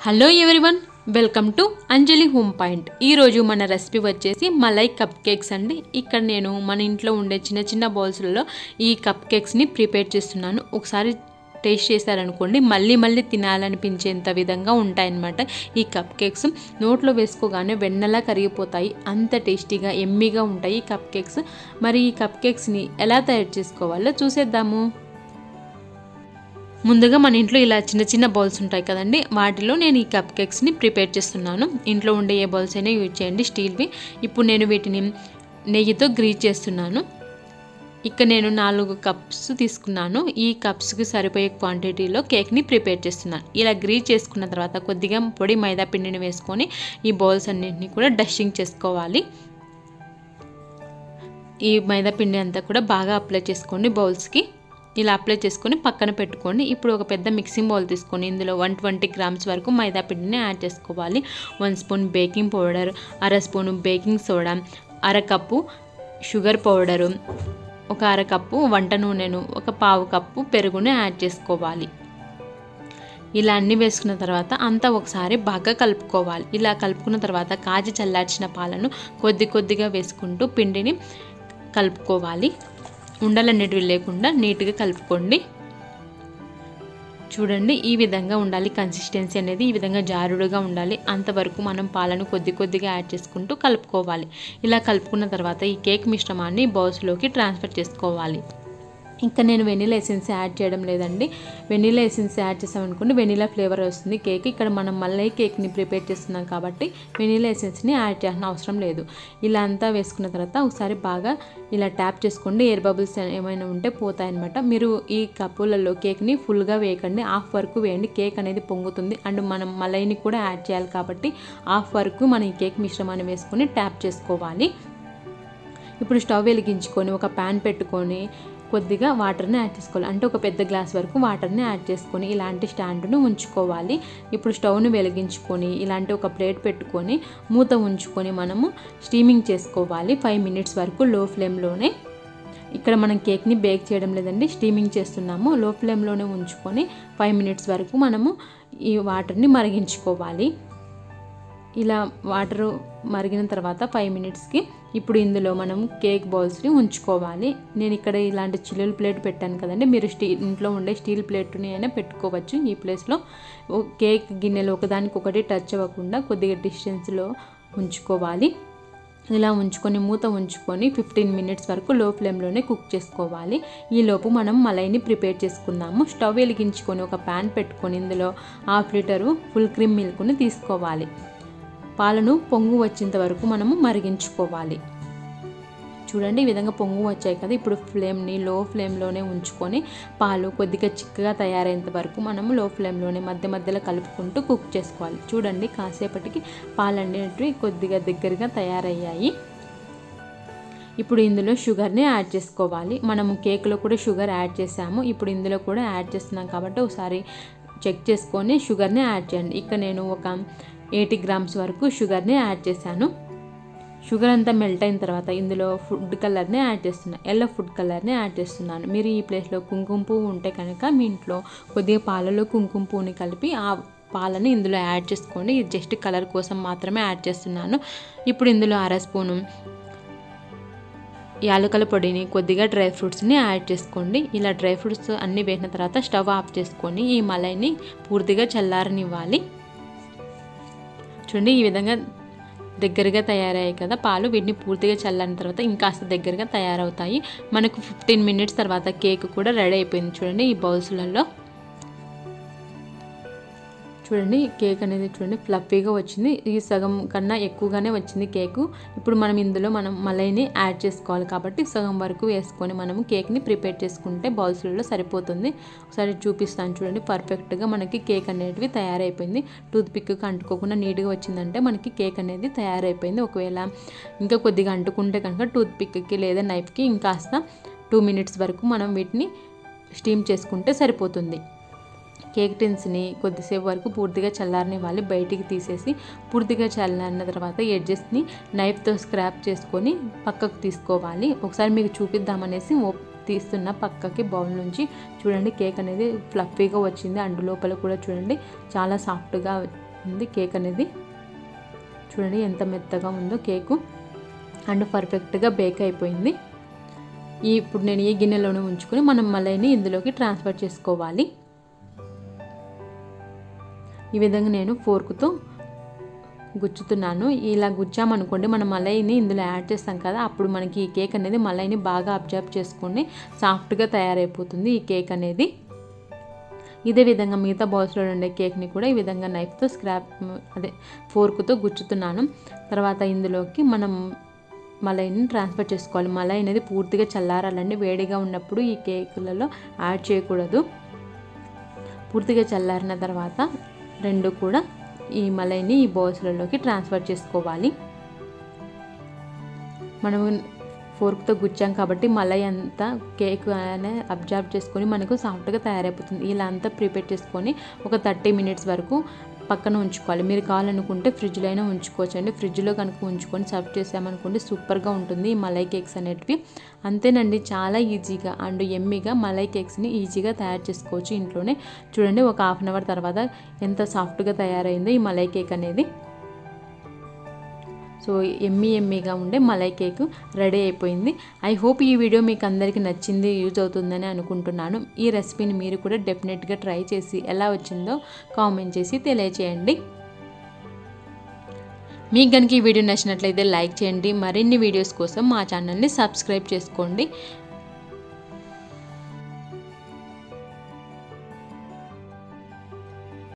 hello everyone welcome to Anjali home point ఈరోజు మన recipe వచ్చేసి మలై కప్ కేక్స్ అండి ఇక్కడ నేను మన ఇంట్లో ఉండే చిన్న చిన్న బౌల్స్లలో ఈ కప్ కేక్స్ని ప్రిపేర్ చేస్తున్నాను ఒకసారి టేస్ట్ చేశారనుకోండి మళ్ళీ మళ్ళీ తినాలనిపించేంత విధంగా ఉంటాయన్నమాట ఈ కప్ కేక్స్ నోట్లో వేసుకోగానే వెన్నలా కరిగిపోతాయి అంత టేస్టీగా ఎమ్మీగా ఉంటాయి ఈ కప్ కేక్స్ మరి ఈ కప్ కేక్స్ని ఎలా తయారు చేసుకోవాలో చూసేద్దాము ముందుగా మన ఇంట్లో ఇలా చిన్న చిన్న బౌల్స్ ఉంటాయి కదండి వాటిలో నేను ఈ కప్ కేక్స్ని ప్రిపేర్ చేస్తున్నాను ఇంట్లో ఉండే ఏ బౌల్స్ అయినా యూజ్ చేయండి స్టీల్వి ఇప్పుడు నేను వీటిని నెయ్యితో గ్రీజ్ చేస్తున్నాను ఇక్కడ నేను నాలుగు కప్స్ తీసుకున్నాను ఈ కప్స్కి సరిపోయే క్వాంటిటీలో కేక్ని ప్రిపేర్ చేస్తున్నాను ఇలా గ్రీజ్ చేసుకున్న తర్వాత కొద్దిగా పొడి మైదా పిండిని వేసుకొని ఈ బౌల్స్ అన్నింటినీ కూడా డస్టింగ్ చేసుకోవాలి ఈ మైదా పిండి అంతా కూడా బాగా అప్లై చేసుకోండి బౌల్స్కి ఇలా అప్లై చేసుకొని పక్కన పెట్టుకోండి ఇప్పుడు ఒక పెద్ద మిక్సింగ్ బౌల్ తీసుకొని ఇందులో వన్ ట్వంటీ గ్రామ్స్ వరకు మైదా పిండిని యాడ్ చేసుకోవాలి వన్ స్పూన్ బేకింగ్ పౌడర్ అర స్పూన్ బేకింగ్ సోడా అర కప్పు షుగర్ పౌడరు ఒక అర కప్పు వంట నూనెను ఒక పావు కప్పు పెరుగును యాడ్ చేసుకోవాలి ఇలా అన్ని వేసుకున్న తర్వాత అంతా ఒకసారి బాగా కలుపుకోవాలి ఇలా కలుపుకున్న తర్వాత కాచి చల్లార్చిన పాలను కొద్ది కొద్దిగా వేసుకుంటూ పిండిని కలుపుకోవాలి ఉండలన్నిటివి లేకుండా నీట్గా కలుపుకోండి చూడండి ఈ విధంగా ఉండాలి కన్సిస్టెన్సీ అనేది ఈ విధంగా జారుడుగా ఉండాలి అంతవరకు మనం పాలను కొద్ది కొద్దిగా యాడ్ చేసుకుంటూ కలుపుకోవాలి ఇలా కలుపుకున్న తర్వాత ఈ కేక్ మిశ్రమాన్ని బౌల్స్లోకి ట్రాన్స్ఫర్ చేసుకోవాలి ఇంకా నేను వెనీలా ఎసెన్స్ యాడ్ చేయడం లేదండి వెనీలా ఎసెన్స్ యాడ్ చేసామనుకోండి వెనీలా ఫ్లేవర్ వస్తుంది కేక్ ఇక్కడ మనం మళ్ళీ కేక్ని ప్రిపేర్ చేస్తున్నాం కాబట్టి వెనీలా ఎసెన్స్ని యాడ్ చేయాల్సిన అవసరం లేదు ఇలా అంతా వేసుకున్న తర్వాత ఒకసారి బాగా ఇలా ట్యాప్ చేసుకోండి ఎయిర్ బబుల్స్ ఏమైనా ఉంటే పోతాయన్నమాట మీరు ఈ కప్పులలో కేక్ని ఫుల్గా వేయకండి హాఫ్ వరకు వేయండి కేక్ అనేది పొంగుతుంది అండ్ మనం మలైని కూడా యాడ్ చేయాలి కాబట్టి హాఫ్ వరకు మనం ఈ కేక్ మిశ్రమాన్ని వేసుకొని ట్యాప్ చేసుకోవాలి ఇప్పుడు స్టవ్ వెలిగించుకొని ఒక ప్యాన్ పెట్టుకొని కొద్దిగా వాటర్ని యాడ్ చేసుకోవాలి అంటే ఒక పెద్ద గ్లాస్ వరకు వాటర్ని యాడ్ చేసుకొని ఇలాంటి స్టాండ్ను ఉంచుకోవాలి ఇప్పుడు స్టవ్ను వెలిగించుకొని ఇలాంటి ఒక ప్లేట్ పెట్టుకొని మూత ఉంచుకొని మనము స్టీమింగ్ చేసుకోవాలి ఫైవ్ మినిట్స్ వరకు లో ఫ్లేమ్లోనే ఇక్కడ మనం కేక్ని బేక్ చేయడం లేదండి స్టీమింగ్ చేస్తున్నాము లో ఫ్లేమ్లోనే ఉంచుకొని ఫైవ్ మినిట్స్ వరకు మనము ఈ వాటర్ని మరిగించుకోవాలి ఇలా వాటర్ మరిగిన తర్వాత ఫైవ్ మినిట్స్కి ఇప్పుడు ఇందులో మనం కేక్ బౌల్స్ని ఉంచుకోవాలి నేను ఇక్కడ ఇలాంటి చిల్లుల ప్లేట్ పెట్టాను కదండి మీరు స్టీల్ ఇంట్లో ఉండే స్టీల్ ప్లేట్ని అయినా పెట్టుకోవచ్చు ఈ ప్లేస్లో కేక్ గిన్నెలు ఒకదానికి ఒకటి టచ్ అవ్వకుండా కొద్దిగా డిస్టెన్స్లో ఉంచుకోవాలి ఇలా ఉంచుకొని మూత ఉంచుకొని ఫిఫ్టీన్ మినిట్స్ వరకు లో ఫ్లేమ్లోనే కుక్ చేసుకోవాలి ఈలోపు మనం మలైని ప్రిపేర్ చేసుకుందాము స్టవ్ వెలిగించుకొని ఒక ప్యాన్ పెట్టుకొని ఇందులో హాఫ్ లీటరు ఫుల్ క్రీమ్ మిల్క్ని తీసుకోవాలి పాలను పొంగు వచ్చేంత వరకు మనము మరిగించుకోవాలి చూడండి ఈ విధంగా పొంగు వచ్చాయి కదా ఇప్పుడు ఫ్లేమ్ని లో ఫ్లేమ్లోనే ఉంచుకొని పాలు కొద్దిగా చిక్కగా తయారయ్యేంత వరకు మనము లో ఫ్లేమ్లోనే మధ్య మధ్యలో కలుపుకుంటూ కుక్ చేసుకోవాలి చూడండి కాసేపటికి పాలు అనేటివి కొద్దిగా దగ్గరగా తయారయ్యాయి ఇప్పుడు ఇందులో షుగర్ని యాడ్ చేసుకోవాలి మనము కేక్లో కూడా షుగర్ యాడ్ చేసాము ఇప్పుడు ఇందులో కూడా యాడ్ చేస్తున్నాం కాబట్టి ఒకసారి చెక్ చేసుకొని షుగర్ని యాడ్ చేయండి ఇక్కడ నేను ఒక ఎయిటీ గ్రామ్స్ వరకు షుగర్ని యాడ్ చేశాను షుగర్ అంతా మెల్ట్ అయిన తర్వాత ఇందులో ఫుడ్ కలర్ని యాడ్ చేస్తున్నాను ఎల్లో ఫుడ్ కలర్ని యాడ్ చేస్తున్నాను మీరు ఈ ప్లేస్లో కుంకుమ పువ్వు ఉంటే కనుక మీ ఇంట్లో కొద్దిగా పాలలో కుంకుమ పువ్వుని కలిపి ఆ పాలని ఇందులో యాడ్ చేసుకోండి ఇది జస్ట్ కలర్ కోసం మాత్రమే యాడ్ చేస్తున్నాను ఇప్పుడు ఇందులో అర స్పూను యాలకల పొడిని కొద్దిగా డ్రై ఫ్రూట్స్ని యాడ్ చేసుకోండి ఇలా డ్రై ఫ్రూట్స్ అన్నీ వేసిన తర్వాత స్టవ్ ఆఫ్ చేసుకొని ఈ మలైని పూర్తిగా చల్లారనివ్వాలి చూడండి ఈ విధంగా దగ్గరగా తయారయ్యాయి కదా పాలు వీటిని పూర్తిగా చల్లని తర్వాత ఇంకాస్త దగ్గరగా తయారవుతాయి మనకు ఫిఫ్టీన్ మినిట్స్ తర్వాత కేక్ కూడా రెడీ అయిపోయింది చూడండి ఈ బౌల్స్లలో చూడండి కేక్ అనేది చూడండి ఫ్లఫీగా వచ్చింది ఈ సగం కన్నా ఎక్కువగానే వచ్చింది కేకు ఇప్పుడు మనం ఇందులో మనం మలైని యాడ్ చేసుకోవాలి కాబట్టి సగం వరకు వేసుకొని మనము కేక్ని ప్రిపేర్ చేసుకుంటే బౌల్స్లలో సరిపోతుంది ఒకసారి చూపిస్తాను చూడండి పర్ఫెక్ట్గా మనకి కేక్ అనేటివి తయారైపోయింది టూత్ పిక్కి అంటుకోకుండా నీట్గా వచ్చిందంటే మనకి కేక్ అనేది తయారైపోయింది ఒకవేళ ఇంకా కొద్దిగా అంటుకుంటే కనుక టూత్ పిక్కి లేదా నైఫ్కి ఇంకాస్త టూ మినిట్స్ వరకు మనం వీటిని స్టీమ్ చేసుకుంటే సరిపోతుంది కేక్ టిన్స్ని కొద్దిసేపు వరకు పూర్తిగా చల్లారనివ్వాలి బయటికి తీసేసి పూర్తిగా చల్లారిన తర్వాత ఎడ్జెస్ని నైఫ్తో స్క్రాప్ చేసుకొని పక్కకు తీసుకోవాలి ఒకసారి మీకు చూపిద్దామనేసి తీస్తున్న పక్కకి బౌల్ నుంచి చూడండి కేక్ అనేది ఫ్లఫీగా వచ్చింది అండు లోపల కూడా చూడండి చాలా సాఫ్ట్గా ఉంది కేక్ అనేది చూడండి ఎంత మెత్తగా ఉందో కేకు అండ్ పర్ఫెక్ట్గా బేక్ అయిపోయింది ఈ ఇప్పుడు నేను ఈ గిన్నెలోనే ఉంచుకొని మనం మలైని ఇందులోకి ట్రాన్స్ఫర్ చేసుకోవాలి ఈ విధంగా నేను ఫోర్క్తో గుచ్చుతున్నాను ఇలా గుచ్చామనుకోండి మనం మలైని ఇందులో యాడ్ చేస్తాం కదా అప్పుడు మనకి ఈ కేక్ అనేది మలైని బాగా అబ్జర్వ్ చేసుకొని సాఫ్ట్గా తయారైపోతుంది ఈ కేక్ అనేది ఇదే విధంగా మిగతా బౌల్స్లో ఉండే కేక్ని కూడా ఈ విధంగా నైఫ్తో స్క్రాప్ అదే ఫోర్క్తో గుచ్చుతున్నాను తర్వాత ఇందులోకి మనం మలైని ట్రాన్స్ఫర్ చేసుకోవాలి మలై అనేది పూర్తిగా చల్లారాలండి వేడిగా ఉన్నప్పుడు ఈ కేకులలో యాడ్ చేయకూడదు పూర్తిగా చల్లారిన తర్వాత రెండు కూడా ఈ మలైని ఈ బౌల్స్లలోకి ట్రాన్స్ఫర్ చేసుకోవాలి మనం ఫోర్క్తో గుచ్చాం కాబట్టి మలై అంతా కేక్ అనే అబ్జర్వ్ చేసుకొని మనకు సాఫ్ట్గా తయారైపోతుంది ఇలా అంతా ప్రిపేర్ చేసుకొని ఒక థర్టీ మినిట్స్ వరకు పక్కన ఉంచుకోవాలి మీరు కావాలనుకుంటే ఫ్రిడ్జ్లో అయినా ఉంచుకోవచ్చు అండి ఫ్రిడ్జ్లో కనుక ఉంచుకొని సర్వ్ చేసామనుకోండి సూపర్గా ఉంటుంది ఈ మలై కేక్స్ అనేటివి అంతేనండి చాలా ఈజీగా అండ్ ఎమ్మిగా మలై కేక్స్ని ఈజీగా తయారు చేసుకోవచ్చు ఇంట్లోనే చూడండి ఒక హాఫ్ అన్ అవర్ తర్వాత ఎంత సాఫ్ట్గా తయారైందో ఈ మలై కేక్ అనేది సో ఎమ్మీ ఎమ్మీగా ఉండే మలై కేక్ రెడీ అయిపోయింది ఐ హోప్ ఈ వీడియో మీకు అందరికీ నచ్చింది యూజ్ అవుతుందని అనుకుంటున్నాను ఈ రెసిపీని మీరు కూడా డెఫినెట్గా ట్రై చేసి ఎలా వచ్చిందో కామెంట్ చేసి తెలియచేయండి మీకు కనుక ఈ వీడియో నచ్చినట్లయితే లైక్ చేయండి మరిన్ని వీడియోస్ కోసం మా ఛానల్ని సబ్స్క్రైబ్ చేసుకోండి